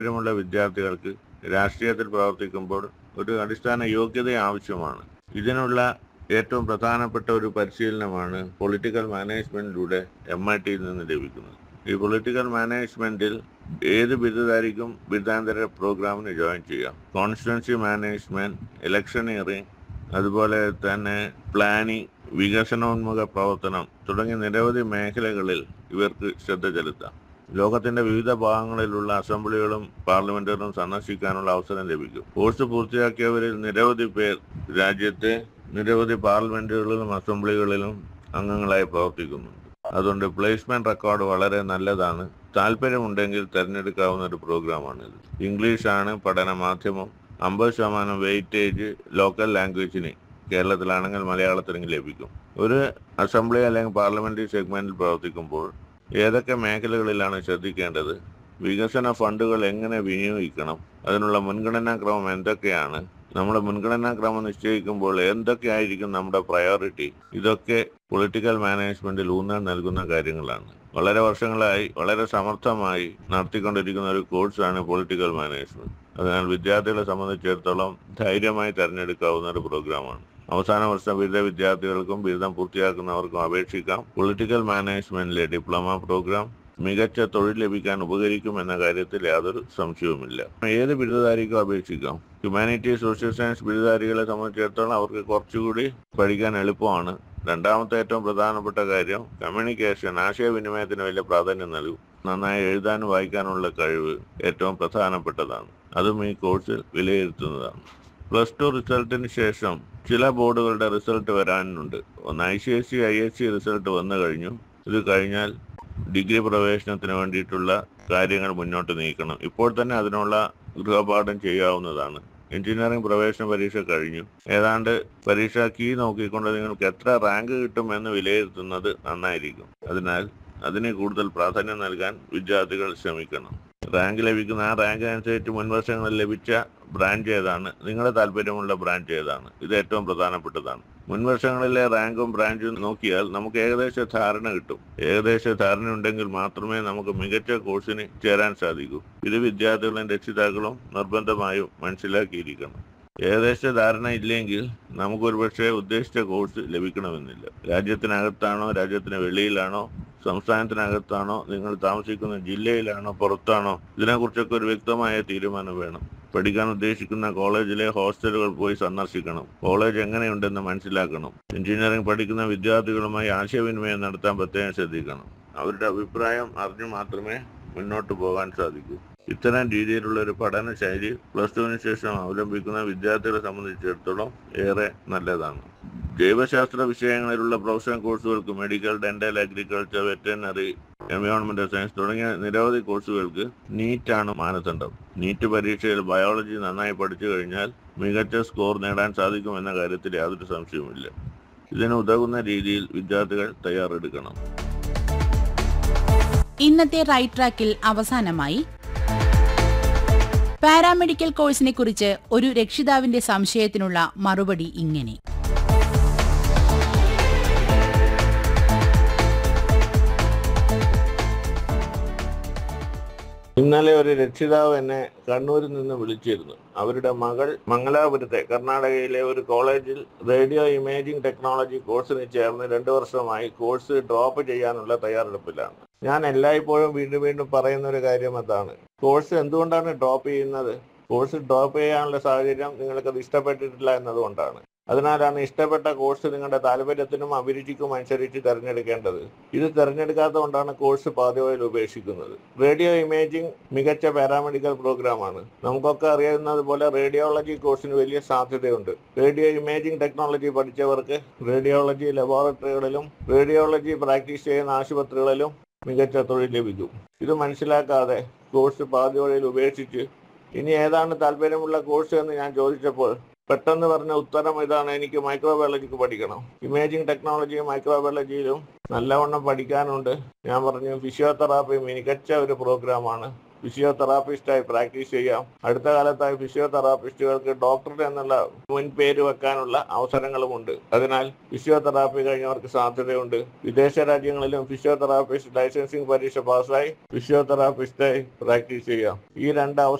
താല്പര്യമുള്ള വിദ്യാർത്ഥികൾക്ക് രാഷ്ട്രീയത്തിൽ പ്രവർത്തിക്കുമ്പോൾ ഒരു അടിസ്ഥാന യോഗ്യത ആവശ്യമാണ് ഇതിനുള്ള ഏറ്റവും പ്രധാനപ്പെട്ട ഒരു പരിശീലനമാണ് പൊളിറ്റിക്കൽ മാനേജ്മെന്റിലൂടെ എം ഐ ടിയിൽ നിന്ന് ലഭിക്കുന്നത് ഈ പൊളിറ്റിക്കൽ മാനേജ്മെന്റിൽ ഏത് ബിരുദധാരിക്കും ബിരുദാന്തര പ്രോഗ്രാമിന് ജോയിൻ ചെയ്യാം കോൺസ്റ്റിറ്റ്യൻസി മാനേജ്മെന്റ് ഇലക്ഷനിയറിംഗ് അതുപോലെ തന്നെ പ്ലാനിംഗ് വികസനോന്മുഖ പ്രവർത്തനം തുടങ്ങിയ നിരവധി മേഖലകളിൽ ഇവർക്ക് ശ്രദ്ധ ചെലുത്താം ലോകത്തിന്റെ വിവിധ ഭാഗങ്ങളിലുള്ള അസംബ്ലികളും പാർലമെന്റുകളും സന്ദർശിക്കാനുള്ള അവസരം ലഭിക്കും കോഴ്സ് പൂർത്തിയാക്കിയവരിൽ നിരവധി പേർ രാജ്യത്തെ നിരവധി പാർലമെന്റുകളിലും അസംബ്ലികളിലും അംഗങ്ങളായി പ്രവർത്തിക്കുന്നുണ്ട് അതുകൊണ്ട് പ്ലേസ്മെന്റ് റെക്കോർഡ് വളരെ നല്ലതാണ് താല്പര്യമുണ്ടെങ്കിൽ തിരഞ്ഞെടുക്കാവുന്ന ഒരു പ്രോഗ്രാമാണിത് ഇംഗ്ലീഷാണ് പഠന മാധ്യമം അമ്പത് ശതമാനം വെയിറ്റേജ് ലോക്കൽ ലാംഗ്വേജിന് കേരളത്തിലാണെങ്കിൽ മലയാളത്തിനും ലഭിക്കും ഒരു അസംബ്ലി അല്ലെങ്കിൽ പാർലമെന്ററി സെഗ്മെന്റിൽ പ്രവർത്തിക്കുമ്പോൾ ഏതൊക്കെ മേഖലകളിലാണ് ശ്രദ്ധിക്കേണ്ടത് വികസന ഫണ്ടുകൾ എങ്ങനെ വിനിയോഗിക്കണം അതിനുള്ള മുൻഗണനാ ക്രമം എന്തൊക്കെയാണ് നമ്മുടെ മുൻഗണനാ ക്രമം നിശ്ചയിക്കുമ്പോൾ എന്തൊക്കെയായിരിക്കും നമ്മുടെ പ്രയോറിറ്റി ഇതൊക്കെ പൊളിറ്റിക്കൽ മാനേജ്മെന്റിൽ ഊന്നൽ നൽകുന്ന കാര്യങ്ങളാണ് വളരെ വർഷങ്ങളായി വളരെ സമർത്ഥമായി നടത്തിക്കൊണ്ടിരിക്കുന്ന ഒരു കോഴ്സാണ് പൊളിറ്റിക്കൽ മാനേജ്മെന്റ് അതിനാൽ വിദ്യാർത്ഥികളെ സംബന്ധിച്ചിടത്തോളം ധൈര്യമായി തിരഞ്ഞെടുക്കാവുന്ന ഒരു പ്രോഗ്രാമാണ് അവസാന വർഷ ബിരുദ വിദ്യാർത്ഥികൾക്കും ബിരുദം പൂർത്തിയാക്കുന്നവർക്കും അപേക്ഷിക്കാം പൊളിറ്റിക്കൽ മാനേജ്മെന്റിലെ ഡിപ്ലോമ പ്രോഗ്രാം മികച്ച തൊഴിൽ ലഭിക്കാൻ ഉപകരിക്കും എന്ന കാര്യത്തിൽ യാതൊരു സംശയവുമില്ല ഏത് ബിരുദധാരിക്കും അപേക്ഷിക്കാം ഹ്യൂമാനിറ്റീസ് സോഷ്യൽ സയൻസ് ബിരുദധാരികളെ സംബന്ധിച്ചിടത്തോളം അവർക്ക് കുറച്ചുകൂടി പഠിക്കാൻ എളുപ്പമാണ് രണ്ടാമത്തെ ഏറ്റവും പ്രധാനപ്പെട്ട കാര്യം കമ്മ്യൂണിക്കേഷൻ ആശയവിനിമയത്തിന് വലിയ പ്രാധാന്യം നൽകും നന്നായി എഴുതാനും വായിക്കാനുള്ള കഴിവ് ഏറ്റവും പ്രധാനപ്പെട്ടതാണ് അതും ഈ കോഴ്സിൽ വിലയിരുത്തുന്നതാണ് പ്ലസ് ടു റിസൾട്ടിന് ശേഷം ചില ബോർഡുകളുടെ റിസൾട്ട് വരാനുണ്ട് ഒന്ന് I C S C I S C result വന്നു കഴിഞ്ഞു ഇത് കഴിഞ്ഞാൽ ഡിഗ്രി പ്രവേശനത്തിന് വേണ്ടിയിട്ടുള്ള കാര്യങ്ങൾ മുന്നോട്ട് നീക്കണം ഇപ്പോൾ തന്നെ അതിനുള്ള ഗൃഹപാഠം ചെയ്യാവുന്നതാണ് എഞ്ചിനീയറിംഗ് പ്രവേശന പരീക്ഷ കഴിഞ്ഞു ഏതാണ്ട് പരീക്ഷ കീ നോക്കിക്കൊണ്ട് നിങ്ങൾക്ക് എത്ര റാങ്ക് കിട്ടുമെന്ന് വിലയിരുത്തുന്നത് നന്നായിരിക്കും അതിനാൽ അതിന് കൂടുതൽ പ്രാധാന്യം നൽകാൻ വിദ്യാർത്ഥികൾ ശ്രമിക്കണം റാങ്ക് ലഭിക്കുന്ന ആ റാങ്ക് അനുസരിച്ച് മുൻവർഷങ്ങളിൽ ലഭിച്ച ബ്രാഞ്ച് ഏതാണ് നിങ്ങളുടെ താല്പര്യമുള്ള ബ്രാഞ്ച് ഏതാണ് ഇത് ഏറ്റവും പ്രധാനപ്പെട്ടതാണ് മുൻവർഷങ്ങളിലെ റാങ്കും ബ്രാഞ്ചും നോക്കിയാൽ നമുക്ക് ഏകദേശ ധാരണ കിട്ടും ഏകദേശ ധാരണ ഉണ്ടെങ്കിൽ മാത്രമേ നമുക്ക് മികച്ച കോഴ്സിന് ചേരാൻ സാധിക്കൂ ഇത് വിദ്യാർത്ഥികളും രക്ഷിതാക്കളും നിർബന്ധമായും മനസ്സിലാക്കിയിരിക്കണം ഏകദേശ ധാരണ ഇല്ലെങ്കിൽ നമുക്ക് ഒരുപക്ഷെ ഉദ്ദേശിച്ച കോഴ്സ് ലഭിക്കണമെന്നില്ല രാജ്യത്തിനകത്താണോ രാജ്യത്തിന് വെളിയിലാണോ സംസ്ഥാനത്തിനകത്താണോ നിങ്ങൾ താമസിക്കുന്ന ജില്ലയിലാണോ പുറത്താണോ ഇതിനെക്കുറിച്ചൊക്കെ ഒരു വ്യക്തമായ തീരുമാനം വേണം പഠിക്കാൻ ഉദ്ദേശിക്കുന്ന കോളേജിലെ ഹോസ്റ്റലുകൾ പോയി സന്ദർശിക്കണം കോളേജ് എങ്ങനെയുണ്ടെന്ന് മനസ്സിലാക്കണം എഞ്ചിനീയറിംഗ് പഠിക്കുന്ന വിദ്യാർത്ഥികളുമായി ആശയവിനിമയം നടത്താൻ പ്രത്യേകം ശ്രദ്ധിക്കണം അവരുടെ അഭിപ്രായം അറിഞ്ഞു മാത്രമേ മുന്നോട്ട് പോകാൻ സാധിക്കൂ ഇത്തരം രീതിയിലുള്ള ഒരു പഠന ശൈലി പ്ലസ് ടുവിന് ശേഷം അവലംബിക്കുന്ന വിദ്യാർത്ഥികളെ സംബന്ധിച്ചിടത്തോളം ഏറെ നല്ലതാണ് ജൈവശാസ്ത്ര വിഷയങ്ങളിലുള്ള പ്രൊഫഷണൽ കോഴ്സുകൾക്ക് മെഡിക്കൽ ഡെന്റൽ അഗ്രികൾച്ചർ വെറ്ററിനറി എൻവയോൺമെന്റൽ സയൻസ് തുടങ്ങിയ നിരവധി കോഴ്സുകൾക്ക് നീറ്റാണ് മാനദണ്ഡം നീറ്റ് പരീക്ഷയിൽ ബയോളജി നന്നായി പഠിച്ചു കഴിഞ്ഞാൽ മികച്ച സ്കോർ നേടാൻ സാധിക്കും എന്ന കാര്യത്തിൽ യാതൊരു സംശയവുമില്ല ഇതിന് ഉതകുന്ന രീതിയിൽ വിദ്യാർത്ഥികൾ തയ്യാറെടുക്കണം ഇന്നത്തെ റൈറ്റ് ട്രാക്കിൽ അവസാനമായി പാരാമെഡിക്കൽ കോഴ്സിനെ കുറിച്ച് ഒരു രക്ഷിതാവിന്റെ സംശയത്തിനുള്ള മറുപടി ഇങ്ങനെ ഇന്നലെ ഒരു രക്ഷിതാവ് എന്നെ കണ്ണൂരിൽ നിന്ന് വിളിച്ചിരുന്നു അവരുടെ മകൾ മംഗലാപുരത്തെ കർണാടകയിലെ ഒരു കോളേജിൽ റേഡിയോ ഇമേജിംഗ് ടെക്നോളജി കോഴ്സിന് ചേർന്ന് രണ്ടു വർഷമായി കോഴ്സ് ഡ്രോപ്പ് ചെയ്യാനുള്ള തയ്യാറെടുപ്പിലാണ് ഞാൻ എല്ലായ്പ്പോഴും വീണ്ടും വീണ്ടും പറയുന്ന ഒരു കാര്യം അതാണ് കോഴ്സ് എന്തുകൊണ്ടാണ് ഡ്രോപ്പ് ചെയ്യുന്നത് കോഴ്സ് ഡ്രോപ്പ് ചെയ്യാനുള്ള സാഹചര്യം നിങ്ങൾക്കത് ഇഷ്ടപ്പെട്ടിട്ടില്ല എന്നതുകൊണ്ടാണ് അതിനാലാണ് ഇഷ്ടപ്പെട്ട കോഴ്സ് നിങ്ങളുടെ താല്പര്യത്തിനും അഭിരുചിക്കും അനുസരിച്ച് തിരഞ്ഞെടുക്കേണ്ടത് ഇത് തിരഞ്ഞെടുക്കാത്തതുകൊണ്ടാണ് കോഴ്സ് പാതിവയിൽ ഉപേക്ഷിക്കുന്നത് റേഡിയോ ഇമേജിംഗ് മികച്ച പാരാമെഡിക്കൽ പ്രോഗ്രാമാണ് നമുക്കൊക്കെ അറിയാവുന്നത് പോലെ റേഡിയോളജി കോഴ്സിന് വലിയ സാധ്യതയുണ്ട് റേഡിയോ ഇമേജിംഗ് ടെക്നോളജി പഠിച്ചവർക്ക് റേഡിയോളജി ലബോറട്ടറികളിലും റേഡിയോളജി പ്രാക്ടീസ് ചെയ്യുന്ന ആശുപത്രികളിലും മികച്ച തൊഴിൽ ലഭിക്കും ഇത് മനസ്സിലാക്കാതെ കോഴ്സ് പാതി വഴിയിൽ ഉപേക്ഷിച്ച് ഇനി ഏതാണ് താല്പര്യമുള്ള കോഴ്സ് എന്ന് ഞാൻ ചോദിച്ചപ്പോൾ പെട്ടെന്ന് പറഞ്ഞ ഉത്തരം ഇതാണ് എനിക്ക് മൈക്രോബയോളജിക്ക് പഠിക്കണം ഇമേജിംഗ് ടെക്നോളജിയും മൈക്രോബയോളജിയിലും നല്ലവണ്ണം പഠിക്കാനുണ്ട് ഞാൻ പറഞ്ഞു ഫിസിയോതെറാപ്പി മികച്ച ഒരു പ്രോഗ്രാമാണ് ഫിസിയോതെറാപ്പിസ്റ്റായി പ്രാക്ടീസ് ചെയ്യാം അടുത്ത കാലത്തായി ഫിസിയോതെറാപ്പിസ്റ്റുകൾക്ക് ഡോക്ടർ എന്നുള്ള മുൻ പേര് വെക്കാനുള്ള അവസരങ്ങളുമുണ്ട് അതിനാൽ ഫിസിയോതെറാപ്പി കഴിഞ്ഞവർക്ക് സാധ്യതയുണ്ട് വിദേശ രാജ്യങ്ങളിലും ഫിസിയോതെറാപ്പിസ്റ്റ് ലൈസൻസിംഗ് പരീക്ഷ പാസ്സായി ഫിസിയോതെറാപ്പിസ്റ്റായി പ്രാക്ടീസ് ചെയ്യാം ഈ രണ്ട് അവസരം